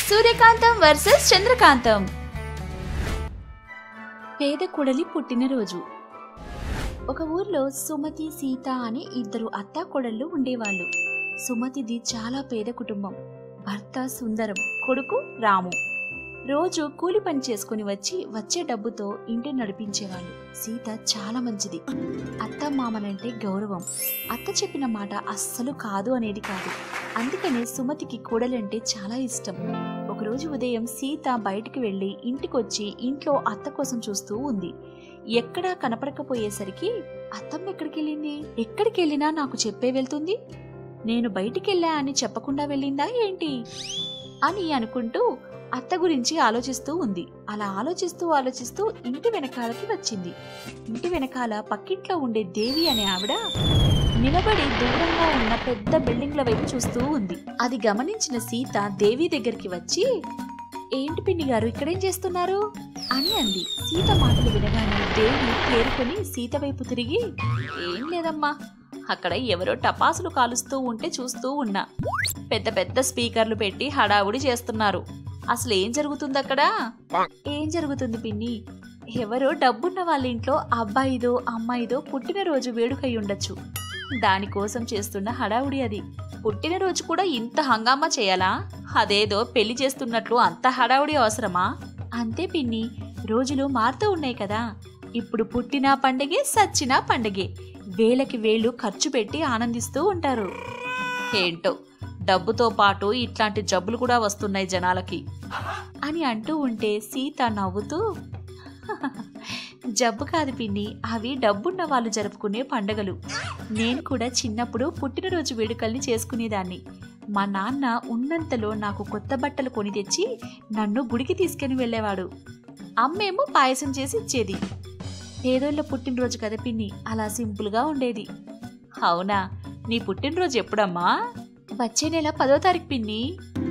సూర్యకాంతం versus చంద్రకాంతం పేద కొడలి పుట్టినరోజు ఒక ఊర్లో సుమతి సీత అనే ఇద్దరు అత్తా కొడళ్ళు ఉండేవాళ్ళు సుమతిది చాలా పేద కుటుంబం భర్త సుందరం కొడుకు రాము రోజు కూలి పని చేసుకుని వచ్చి వచ్చే డబ్బుతో ఇంటి నడిపించేవాళ్ళు సీత చాలా మంచిది అత్త మామనంటే గౌరవం అత్త చెప్పిన మాట అస్సలు కాదు అనేది కాదు అందుకనే సుమతికి కూడలంటే చాలా ఇష్టం ఒకరోజు ఉదయం సీత బయటికి వెళ్ళి ఇంటికొచ్చి ఇంట్లో అత్త కోసం చూస్తూ ఉంది ఎక్కడా కనపడకపోయేసరికి అత్తమ్మ ఎక్కడికి వెళ్ళింది ఎక్కడికి వెళ్ళినా నాకు చెప్పే వెళ్తుంది నేను బయటికెళ్ళా అని చెప్పకుండా వెళ్ళిందా ఏంటి అని అనుకుంటూ అత్త గురించి ఆలోచిస్తూ ఉంది అలా ఆలోచిస్తూ ఆలోచిస్తూ ఇంటి వెనకాలకి వచ్చింది ఇంటి వెనకాల పక్కింట్లో ఉండే దేవి అనే ఆవిడ నిలబడి దూరంగా ఉన్న పెద్ద బిల్డింగ్ల వైపు చూస్తూ ఉంది అది గమనించిన సీత దేవి దగ్గరికి వచ్చి ఏంటి పిన్ని గారు ఇక్కడేం చేస్తున్నారు అని అంది సీత మాటలు వినగానే దేవి తేరుకొని సీత వైపు తిరిగి ఏం లేదమ్మా అక్కడ ఎవరో టపాసులు కాలుస్తూ ఉంటే చూస్తూ ఉన్నా పెద్ద పెద్ద స్పీకర్లు పెట్టి హడావుడి చేస్తున్నారు అసలు ఏం జరుగుతుంది అక్కడ ఏం జరుగుతుంది పిన్ని ఎవరో డబ్బున్న వాళ్ళ ఇంట్లో అబ్బాయిదో అమ్మాయిదో పుట్టినరోజు వేడుకై ఉండొచ్చు దానికోసం చేస్తున్న హడావుడి అది పుట్టినరోజు కూడా ఇంత హంగామా చేయాలా అదేదో పెళ్లి చేస్తున్నట్లు అంత హడావుడి అవసరమా అంతే పిన్ని రోజులు మారుతూ ఉన్నాయి కదా ఇప్పుడు పుట్టిన పండగే సచ్చినా పండగే వేలకి వేలు ఖర్చు పెట్టి ఆనందిస్తూ ఉంటారు ఏంటో డబ్బుతో పాటు ఇట్లాంటి జబ్బులు కూడా వస్తున్నాయి జనాలకి అని అంటూ ఉంటే సీత నవ్వుతూ జబ్బు కాదు పిన్ని అవి డబ్బున్న వాళ్ళు జరుపుకునే పండగలు నేను కూడా చిన్నప్పుడు పుట్టినరోజు వేడుకల్ని చేసుకునేదాన్ని మా నాన్న ఉన్నంతలో నాకు కొత్త బట్టలు కొని తెచ్చి నన్ను గుడికి తీసుకుని వెళ్ళేవాడు అమ్మేమో పాయసం చేసి ఇచ్చేది పేదోళ్ళ పుట్టినరోజు కదా పిన్ని అలా సింపుల్గా ఉండేది అవునా నీ పుట్టినరోజు ఎప్పుడమ్మా వచ్చే నెల పదో తారీఖు పిన్ని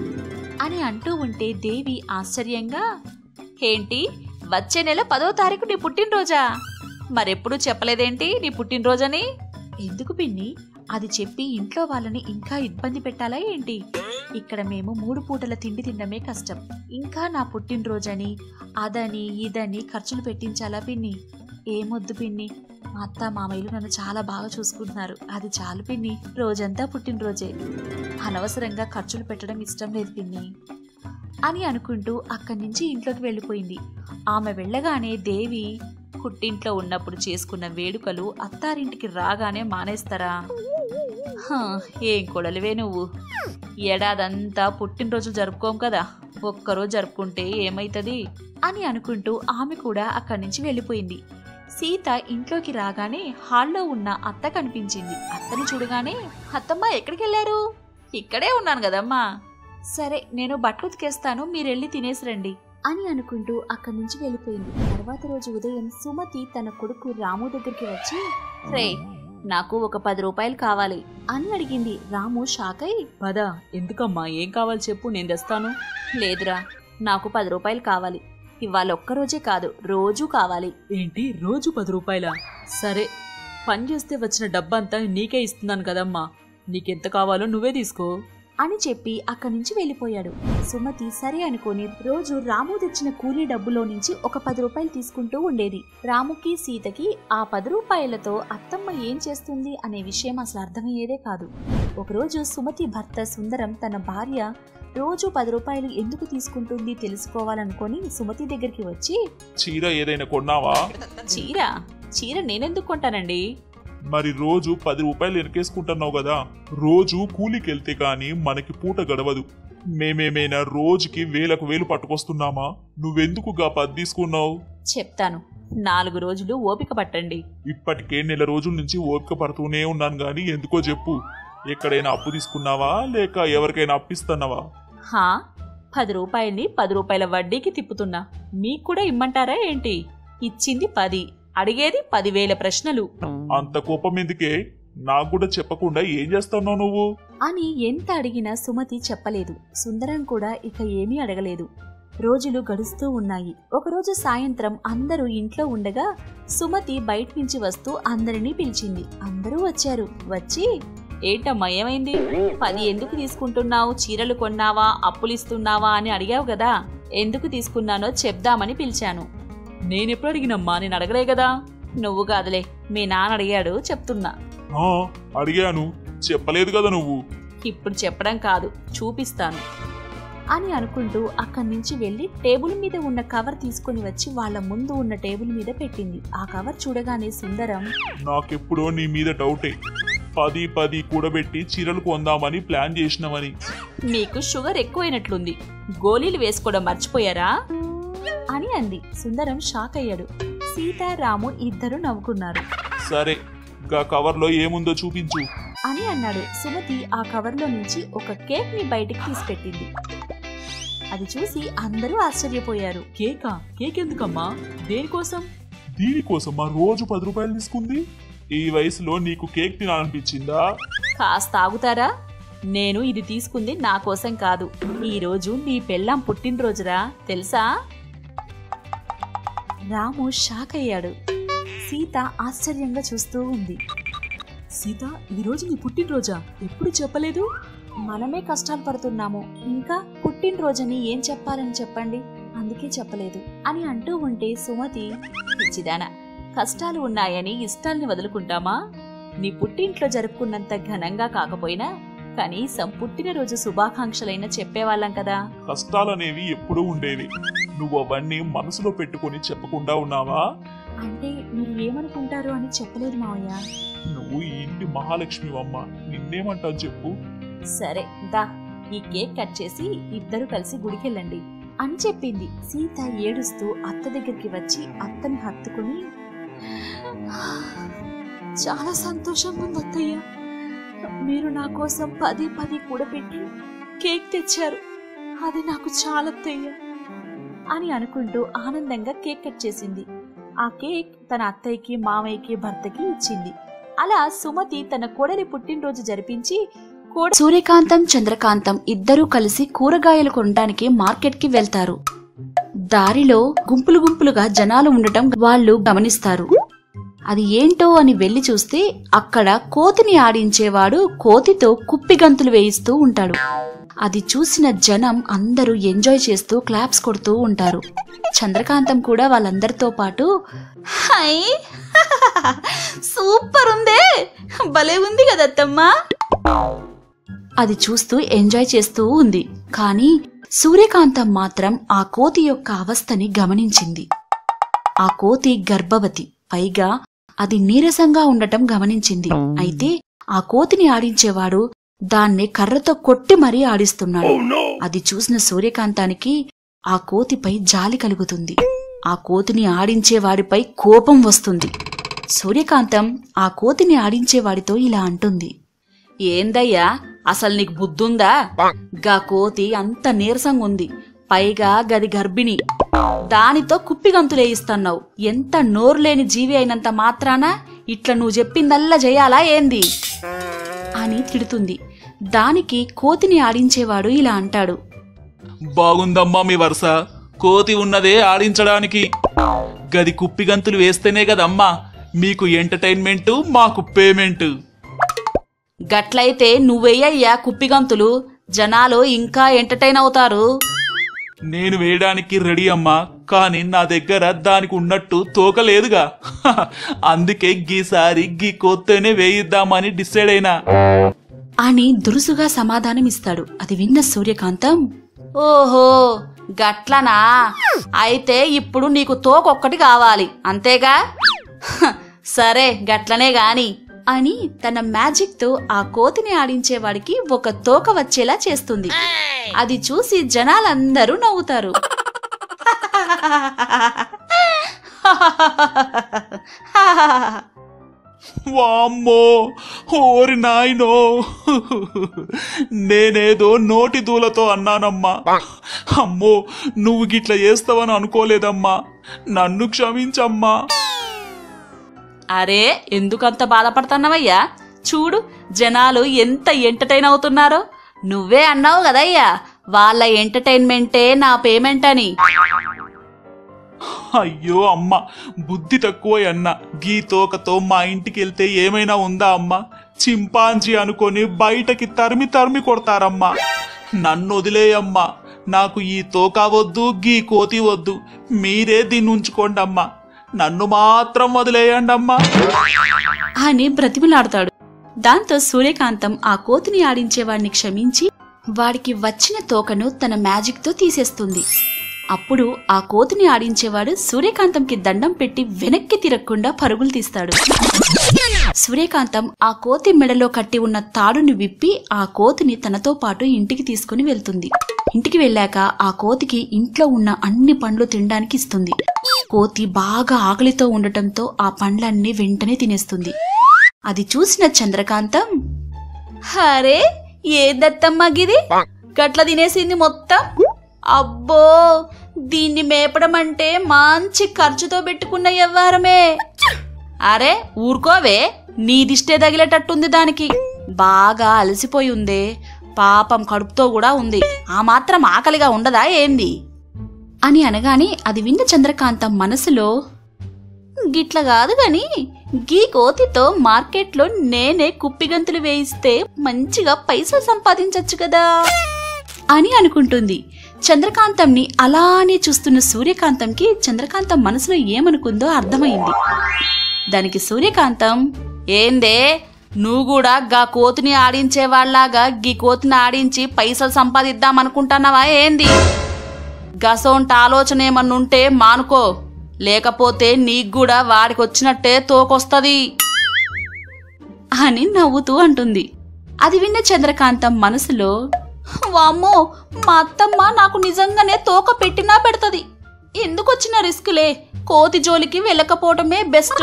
అని అంటూ ఉంటే దేవి ఆశ్చర్యంగా ఏంటి వచ్చే నెల పదో తారీఖు నీ పుట్టినరోజా మరెప్పుడు చెప్పలేదేంటి నీ పుట్టినరోజని ఎందుకు పిన్ని అది చెప్పి ఇంట్లో వాళ్ళని ఇంకా ఇబ్బంది పెట్టాలా ఏంటి ఇక్కడ మేము మూడు పూటల తిండి తినడమే కష్టం ఇంకా నా పుట్టినరోజని అదని ఇదని ఖర్చులు పెట్టించాలా పిన్ని ఏమొద్దు పిన్ని మా అత్త మామయ్యలు నన్ను చాలా బాగా చూసుకుంటున్నారు అది చాలు పిన్ని రోజంతా పుట్టినరోజే అనవసరంగా ఖర్చులు పెట్టడం ఇష్టం లేదు పిన్ని అని అనుకుంటూ అక్కడి నుంచి ఇంట్లోకి వెళ్ళిపోయింది ఆమె వెళ్ళగానే దేవి పుట్టింట్లో ఉన్నప్పుడు చేసుకున్న వేడుకలు అత్తారింటికి రాగానే మానేస్తారా హా, ఏం కొడలివే నువ్వు ఏడాదంతా పుట్టినరోజులు జరుపుకోం కదా ఒక్కరోజు జరుపుకుంటే ఏమైతుంది అని అనుకుంటూ ఆమె కూడా అక్కడి నుంచి వెళ్ళిపోయింది సీత ఇంట్లోకి రాగానే హాల్లో ఉన్న అత్త కనిపించింది అత్తని చూడగానే అత్తమ్మ ఎక్కడికి వెళ్ళారు ఇక్కడే ఉన్నాను కదమ్మా సరే నేను బట్టలు ఉతికేస్తాను మీరెళ్ళి తినేసి రండి అని అనుకుంటూ అక్కడి నుంచి వెళ్ళిపోయింది తర్వాత రోజు ఉదయం సుమతి తన కొడుకు రాము దగ్గరికి వచ్చి రే నాకు ఒక పది రూపాయలు కావాలి అని అడిగింది రాము షాక్ అయి పదా ఎందుకమ్మా ఏం కావాలి చెప్పు నేను తెస్తాను లేదురా నాకు పది రూపాయలు కావాలి ఇవాళ ఒక్కరోజే కాదు రోజూ కావాలి ఏంటి రోజు పది రూపాయల సరే పని చేస్తే వచ్చిన డబ్బంతా నీకే ఇస్తున్నాను కదమ్మా నీకెంత కావాలో నువ్వే తీసుకో అని చెప్పి అక్కడి నుంచి వెళ్ళిపోయాడు సుమతి సరే అనుకొని రోజు రాము తెచ్చిన కూలీ డబ్బులో నుంచి ఒక పది రూపాయలు తీసుకుంటూ ఉండేది రాముకి సీతకి ఆ పది రూపాయలతో అత్తమ్మ ఏం చేస్తుంది అనే విషయం అసలు అర్థమయ్యేదే కాదు ఒకరోజు సుమతి భర్త సుందరం తన భార్య రోజు పది రూపాయలు ఎందుకు తీసుకుంటుంది తెలుసుకోవాలనుకొని సుమతి దగ్గరికి వచ్చి చీర ఏదైనా కొన్నావా చీర చీర నేనెందుకు కొంటానండి మరి రోజు పది రూపాయలు వెనకేసుకుంటున్నావు కదా రోజు కూలికి వెళ్తే గాని మనకి పూట గడవదు మేమేమైనా రోజుకి వేలకు వేలు పట్టుకొస్తున్నామా నువ్వెందుకుగా పది తీసుకున్నావు చెప్తాను నాలుగు రోజులు ఓపిక పట్టండి ఇప్పటికే నెల రోజుల నుంచి ఓపిక పడుతూనే ఉన్నాను గాని ఎందుకో చెప్పు ఎక్కడైనా అప్పు తీసుకున్నావా లేక ఎవరికైనా అప్పిస్తున్నావా హా పది రూపాయల్ని పది రూపాయల వడ్డీకి తిప్పుతున్నా మీకు కూడా ఇమ్మంటారా ఏంటి ఇచ్చింది పది అడిగేది పదివేల ప్రశ్నలు అంత కోపం ఎందుకే నాకు కూడా చెప్పకుండా ఏం చేస్తున్నావు నువ్వు అని ఎంత అడిగినా సుమతి చెప్పలేదు సుందరం కూడా ఇక ఏమీ అడగలేదు రోజులు గడుస్తూ ఉన్నాయి ఒకరోజు సాయంత్రం అందరూ ఇంట్లో ఉండగా సుమతి బయట నుంచి వస్తూ అందరినీ పిలిచింది అందరూ వచ్చారు వచ్చి ఏంటమ్మా ఏమైంది పది ఎందుకు తీసుకుంటున్నావు చీరలు కొన్నావా అప్పులిస్తున్నావా అని అడిగావు కదా ఎందుకు తీసుకున్నానో చెప్దామని పిలిచాను నేనెప్పుడు అడిగినమ్మా నేను అడగలే కదా నువ్వు కాదులే మీ నాన్న అడిగాడు చెప్తున్నా ఆ, అడిగాను చెప్పలేదు కదా నువ్వు ఇప్పుడు చెప్పడం కాదు చూపిస్తాను అని అనుకుంటూ అక్కడి నుంచి వెళ్ళి టేబుల్ మీద ఉన్న కవర్ తీసుకుని వచ్చి వాళ్ళ ముందు ఉన్న టేబుల్ మీద పెట్టింది ఆ కవర్ చూడగానే సుందరం నాకెప్పుడో నీ మీద డౌటే పది పది కూడబెట్టి చీరలు కొందామని ప్లాన్ చేసినామని మీకు షుగర్ ఎక్కువైనట్లుంది గోళీలు వేసుకోవడం మర్చిపోయారా అని అంది సుందరం షాక్ అయ్యాడు సీతారాము ఇద్దరు నవ్వుకున్నారు సరే గా కవర్లో ఏముందో చూపించు అని అన్నాడు సుమతి ఆ కవర్లో నుంచి ఒక కేక్ ని బయటికి తీసిపెట్టింది అది చూసి అందరూ ఆశ్చర్యపోయారు కేకా కేక్ ఎందుకమ్మా దేనికోసం దీనికోసం మా రోజు పది రూపాయలు తీసుకుంది ఈ వయసులో నీకు కేక్ తినాలనిపించిందా కాస్త ఆగుతారా నేను ఇది తీసుకుంది నా కోసం కాదు ఈ రోజు నీ పెళ్ళాం పుట్టినరోజురా తెలుసా రాము షాక్ అయ్యాడు సీత ఆశ్చర్యంగా చూస్తూ ఉంది సీత ఈ రోజు నీ పుట్టినరోజా ఎప్పుడు చెప్పలేదు మనమే కష్టాలు పడుతున్నాము ఇంకా పుట్టినరోజని ఏం చెప్పాలని చెప్పండి అందుకే చెప్పలేదు అని అంటూ ఉంటే సుమతి పిచ్చిదాన కష్టాలు ఉన్నాయని ఇష్టాల్ని వదులుకుంటామా నీ పుట్టింట్లో జరుపుకున్నంత ఘనంగా కాకపోయినా కనీసం పుట్టినరోజు శుభాకాంక్షలైనా చెప్పేవాళ్ళం కదా కష్టాలనేవి ఎప్పుడూ ఉండేవి నువ్వు అవన్నీ మనసులో పెట్టుకొని చెప్పకుండా ఉన్నావా అంటే మీరు ఏమనుకుంటారు అని చెప్పలేదు మావయ్య నువ్వు ఈ ఇంటి మహాలక్ష్మి అమ్మ నిన్నేమంటావు చెప్పు సరే దా ఈ కేక్ కట్ చేసి ఇద్దరు కలిసి గుడికెళ్ళండి అని చెప్పింది సీత ఏడుస్తూ అత్త దగ్గరికి వచ్చి అత్తని హత్తుకుని చాలా సంతోషంగా ఉంది అత్తయ్య మీరు నా కోసం పది పది కూడబెట్టి కేక్ తెచ్చారు అది నాకు చాలా అత్తయ్య అని అనుకుంటూ ఆనందంగా కేక్ కట్ చేసింది ఆ కేక్ తన అత్తయ్యకి మామయ్యకి భర్తకి ఇచ్చింది అలా సుమతి తన కోడలి పుట్టినరోజు జరిపించి కోడ సూర్యకాంతం చంద్రకాంతం ఇద్దరూ కలిసి కూరగాయలు కొనడానికి మార్కెట్కి వెళ్తారు దారిలో గుంపులు గుంపులుగా జనాలు ఉండటం వాళ్ళు గమనిస్తారు అది ఏంటో అని వెళ్లి చూస్తే అక్కడ కోతిని ఆడించేవాడు కోతితో కుప్పిగంతులు వేయిస్తూ ఉంటాడు అది చూసిన జనం అందరూ ఎంజాయ్ చేస్తూ క్లాప్స్ కొడుతూ ఉంటారు చంద్రకాంతం కూడా వాళ్ళందరితో పాటు హై సూపర్ ఉందే భలే ఉంది కదత్తమ్మా అది చూస్తూ ఎంజాయ్ చేస్తూ ఉంది కానీ సూర్యకాంతం మాత్రం ఆ కోతి యొక్క అవస్థని గమనించింది ఆ కోతి గర్భవతి పైగా అది నీరసంగా ఉండటం గమనించింది అయితే ఆ కోతిని ఆడించేవాడు దాన్ని కర్రతో కొట్టి మరీ ఆడిస్తున్నాడు అది చూసిన సూర్యకాంతానికి ఆ కోతిపై జాలి కలుగుతుంది ఆ కోతిని ఆడించేవాడిపై కోపం వస్తుంది సూర్యకాంతం ఆ కోతిని ఆడించేవాడితో ఇలా అంటుంది ఏందయ్యా అసలు నీకు బుద్ధుందా గా కోతి అంత నీరసంగా ఉంది పైగా గది గర్భిణి దానితో కుప్పిగంతులేయిస్తున్నావు ఎంత నోరులేని జీవి అయినంత మాత్రాన ఇట్లా నువ్వు చెప్పిందల్లా చేయాలా ఏంది అని తిడుతుంది దానికి కోతిని ఆడించేవాడు ఇలా అంటాడు బాగుందమ్మా మీ వరుస కోతి ఉన్నదే ఆడించడానికి గది కుప్పిగంతులు వేస్తేనే కదమ్మా మీకు ఎంటర్టైన్మెంట్ మాకు పేమెంట్ గట్లయితే నువ్వెయ్యయ్యా కుప్పిగంతులు జనాలు ఇంకా ఎంటర్టైన్ అవుతారు నేను వేయడానికి రెడీ అమ్మా కానీ నా దగ్గర దానికి ఉన్నట్టు తోక లేదుగా అందుకే గీసారి గీ కోత్తేనే వేయిద్దామని డిసైడ్ అయినా అని దురుసుగా సమాధానమిస్తాడు అది విన్న సూర్యకాంతం ఓహో గట్లనా అయితే ఇప్పుడు నీకు తోకొక్కటి కావాలి అంతేగా హ, సరే గట్లనే గాని అని తన మ్యాజిక్ తో ఆ కోతిని ఆడించేవాడికి ఒక తోక వచ్చేలా చేస్తుంది అది చూసి జనాలందరూ నవ్వుతారు వామ్మో ఓరి నాయనో నేనేదో నోటి దూలతో అన్నానమ్మా అమ్మో నువ్వు గిట్ల చేస్తావని అనుకోలేదమ్మా నన్ను క్షమించమ్మా అరే ఎందుకంత బాధపడుతున్నావయ్యా చూడు జనాలు ఎంత ఎంటర్టైన్ అవుతున్నారో నువ్వే అన్నావు కదయ్యా వాళ్ళ ఎంటర్టైన్మెంటే నా పేమెంట్ అని అయ్యో అమ్మ బుద్ధి తక్కువ అన్న గీ తోకతో మా ఇంటికి వెళ్తే ఏమైనా ఉందా అమ్మ చింపాంజీ అనుకొని బయటకి తరిమి తరిమి కొడతారమ్మా నన్ను వదిలేయమ్మా నాకు ఈ తోక వద్దు గీ కోతి వద్దు మీరే దీన్ని ఉంచుకోండి అమ్మా నన్ను మాత్రం వదిలేయండి అమ్మా అని బ్రతిమిలాడతాడు దాంతో సూర్యకాంతం ఆ కోతిని ఆడించేవాడిని క్షమించి వాడికి వచ్చిన తోకను తన మ్యాజిక్తో తీసేస్తుంది అప్పుడు ఆ కోతిని ఆడించేవాడు సూర్యకాంతంకి దండం పెట్టి వెనక్కి తిరగకుండా పరుగులు తీస్తాడు సూర్యకాంతం ఆ కోతి మెడలో కట్టి ఉన్న తాడుని విప్పి ఆ కోతిని తనతో పాటు ఇంటికి తీసుకుని వెళ్తుంది ఇంటికి వెళ్ళాక ఆ కోతికి ఇంట్లో ఉన్న అన్ని పండ్లు తినడానికి ఇస్తుంది కోతి బాగా ఆకలితో ఉండటంతో ఆ పండ్లన్నీ వెంటనే తినేస్తుంది అది చూసిన చంద్రకాంతం హరే ఏ దత్తమ్మ గిది గట్ల తినేసింది మొత్తం అబ్బో దీన్ని మేపడం అంటే మంచి ఖర్చుతో పెట్టుకున్న వ్యవహారమే అరే ఊరుకోవే నీ దిష్టే తగిలేటట్టుంది దానికి బాగా అలసిపోయి ఉందే పాపం కడుపుతో కూడా ఉంది ఆ మాత్రం ఆకలిగా ఉండదా ఏంది అని అనగానే అది విన్న చంద్రకాంతం మనసులో గిట్ల కాదు గాని గీ కోతితో మార్కెట్లో నేనే కుప్పిగంతులు వేయిస్తే మంచిగా పైసలు సంపాదించొచ్చు కదా అని అనుకుంటుంది చంద్రకాంతంని అలానే చూస్తున్న సూర్యకాంతంకి చంద్రకాంతం మనసులో ఏమనుకుందో అర్థమైంది దానికి సూర్యకాంతం ఏందే నువ్వు కూడా గా కోతిని ఆడించే వాళ్ళలాగా గీ కోతిని ఆడించి పైసలు సంపాదిద్దామనుకుంటున్నావా ఏంది గసోంట ఆలోచన ఏమన్నుంటే మానుకో లేకపోతే నీకు కూడా వాడికి వచ్చినట్టే తోకొస్తది అని నవ్వుతూ అంటుంది అది విన్న చంద్రకాంతం మనసులో వామ్మో మా అత్తమ్మ నాకు నిజంగానే తోక పెట్టినా పెడతది ఎందుకొచ్చిన రిస్కులే కోతి జోలికి వెళ్ళకపోవటమే బెస్ట్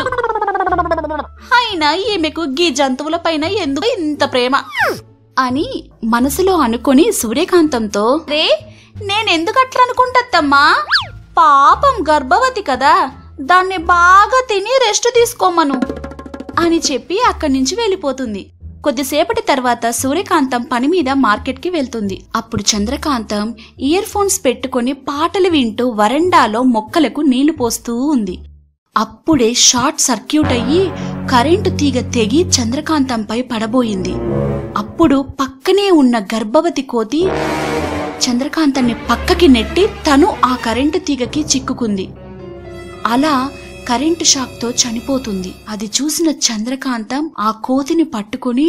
అయినా ఈమెకు గీ జంతువుల పైన ఎందుకు ఇంత ప్రేమ అని మనసులో అనుకొని సూర్యకాంతంతో రే నేనెందుకు అట్లా అనుకుంటత్తమ్మా పాపం గర్భవతి కదా దాన్ని బాగా తిని రెస్ట్ తీసుకోమను అని చెప్పి అక్కడి నుంచి వెళ్ళిపోతుంది కొద్దిసేపటి తర్వాత సూర్యకాంతం పని మీద మార్కెట్కి వెళ్తుంది అప్పుడు చంద్రకాంతం ఇయర్ ఫోన్స్ పెట్టుకుని పాటలు వింటూ వరండాలో మొక్కలకు నీళ్లు పోస్తూ ఉంది అప్పుడే షార్ట్ సర్క్యూట్ అయ్యి కరెంటు తీగ తెగి చంద్రకాంతంపై పడబోయింది అప్పుడు పక్కనే ఉన్న గర్భవతి కోతి చంద్రకాంతాన్ని పక్కకి నెట్టి తను ఆ కరెంటు తీగకి చిక్కుకుంది అలా కరెంటు షాక్తో చనిపోతుంది అది చూసిన చంద్రకాంతం ఆ కోతిని పట్టుకొని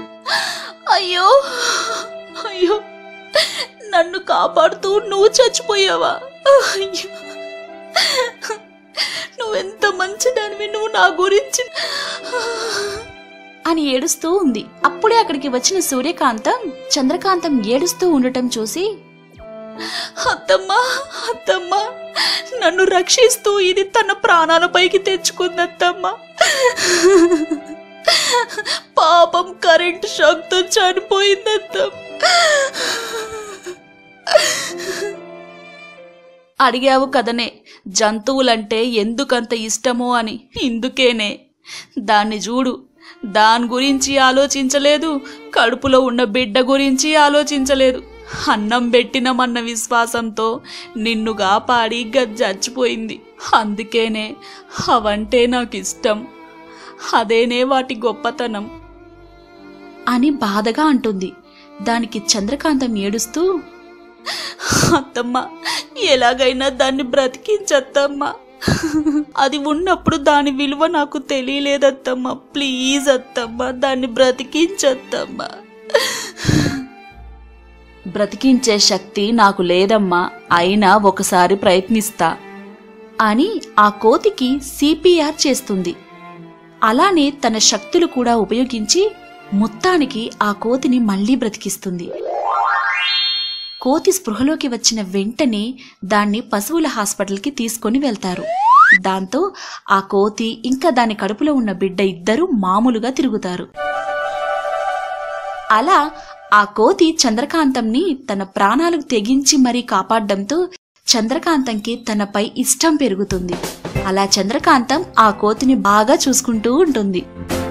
అయ్యో అయ్యో నన్ను కాపాడుతూ నువ్వు చచ్చిపోయావా అయ్యో నువ్వెంత మంచిదానివి నువ్వు నా గురించి అని ఏడుస్తూ ఉంది అప్పుడే అక్కడికి వచ్చిన సూర్యకాంతం చంద్రకాంతం ఏడుస్తూ ఉండటం చూసి అత్తమ్మా అత్తమ్మా నన్ను రక్షిస్తూ ఇది తన ప్రాణాలపైకి తెచ్చుకుందత్తమ్మా పాపం కరెంటు షాక్తో చనిపోయిందత్తం అడిగావు కదనే జంతువులంటే ఎందుకంత ఇష్టమో అని ఇందుకేనే దాన్ని చూడు దాని గురించి ఆలోచించలేదు కడుపులో ఉన్న బిడ్డ గురించి ఆలోచించలేదు అన్నం పెట్టినమన్న విశ్వాసంతో నిన్ను కాపాడి గజ్జచ్చిపోయింది అందుకేనే అవంటే నాకు ఇష్టం అదేనే వాటి గొప్పతనం అని బాధగా అంటుంది దానికి చంద్రకాంతం ఏడుస్తూ అత్తమ్మ ఎలాగైనా దాన్ని బ్రతికించత్తమ్మా అది ఉన్నప్పుడు దాని విలువ నాకు తెలియలేదత్తమ్మ ప్లీజ్ అత్తమ్మ దాన్ని బ్రతికించత్తమ్మా బ్రతికించే శక్తి నాకు లేదమ్మా అయినా ఒకసారి ప్రయత్నిస్తా అని ఆ కోతికి సిపిఆర్ చేస్తుంది అలానే తన శక్తులు కూడా ఉపయోగించి మొత్తానికి ఆ కోతిని మళ్ళీ బ్రతికిస్తుంది కోతి స్పృహలోకి వచ్చిన వెంటనే దాన్ని పశువుల హాస్పిటల్కి తీసుకొని వెళ్తారు దాంతో ఆ కోతి ఇంకా దాని కడుపులో ఉన్న బిడ్డ ఇద్దరూ మామూలుగా తిరుగుతారు అలా ఆ కోతి చంద్రకాంతంని తన ప్రాణాలకు తెగించి మరీ కాపాడడంతో చంద్రకాంతంకి తనపై ఇష్టం పెరుగుతుంది అలా చంద్రకాంతం ఆ కోతిని బాగా చూసుకుంటూ ఉంటుంది